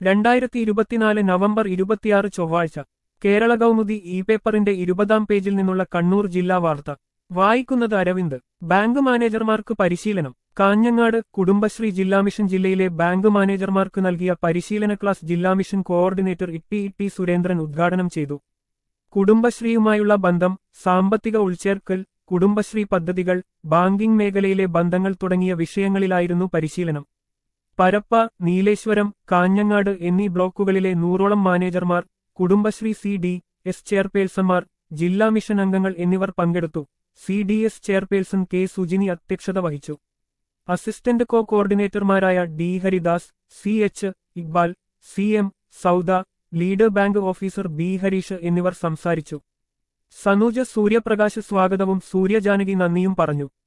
രണ്ടായിരത്തി ഇരുപത്തിനാല് നവംബർ ഇരുപത്തിയാറ് ചൊവ്വാഴ്ച കേരള കൗമുദി ഇ പേപ്പറിന്റെ ഇരുപതാം പേജിൽ നിന്നുള്ള കണ്ണൂർ ജില്ലാ വാർത്ത വായിക്കുന്നത് അരവിന്ദ് ബാങ്ക് മാനേജർമാർക്ക് പരിശീലനം കാഞ്ഞങ്ങാട് കുടുംബശ്രീ ജില്ലാ മിഷൻ ജില്ലയിലെ ബാങ്ക് മാനേജർമാർക്ക് നൽകിയ പരിശീലന ക്ലാസ് ജില്ലാ മിഷൻ കോഓർഡിനേറ്റർ ഇട്ടി ഇട്ടി സുരേന്ദ്രൻ ഉദ്ഘാടനം ചെയ്തു കുടുംബശ്രീയുമായുള്ള ബന്ധം സാമ്പത്തിക ഉൾച്ചേർക്കൽ കുടുംബശ്രീ പദ്ധതികൾ ബാങ്കിംഗ് മേഖലയിലെ ബന്ധങ്ങൾ തുടങ്ങിയ വിഷയങ്ങളിലായിരുന്നു പരിശീലനം പരപ്പ നീലേശ്വരം കാഞ്ഞങ്ങാട് എന്നീ ബ്ലോക്കുകളിലെ നൂറോളം മാനേജർമാർ കുടുംബശ്രീ സി ഡി എസ് ചെയർപേഴ്സൺമാർ ജില്ലാ മിഷൻ അംഗങ്ങൾ എന്നിവർ പങ്കെടുത്തു C D S chairperson K Sujini അധ്യക്ഷത വഹിച്ചു അസിസ്റ്റന്റ് കോ കോർഡിനേറ്റർമാരായ D Haridas C H Iqbal C M Sauda lead bank officer B Harish എന്നിവർ സംസാരിച്ചു സനൂജ സൂര്യപ്രകാശ് സ്വാഗതവും സൂര്യജാനകി നന്ദിയും പറഞ്ഞു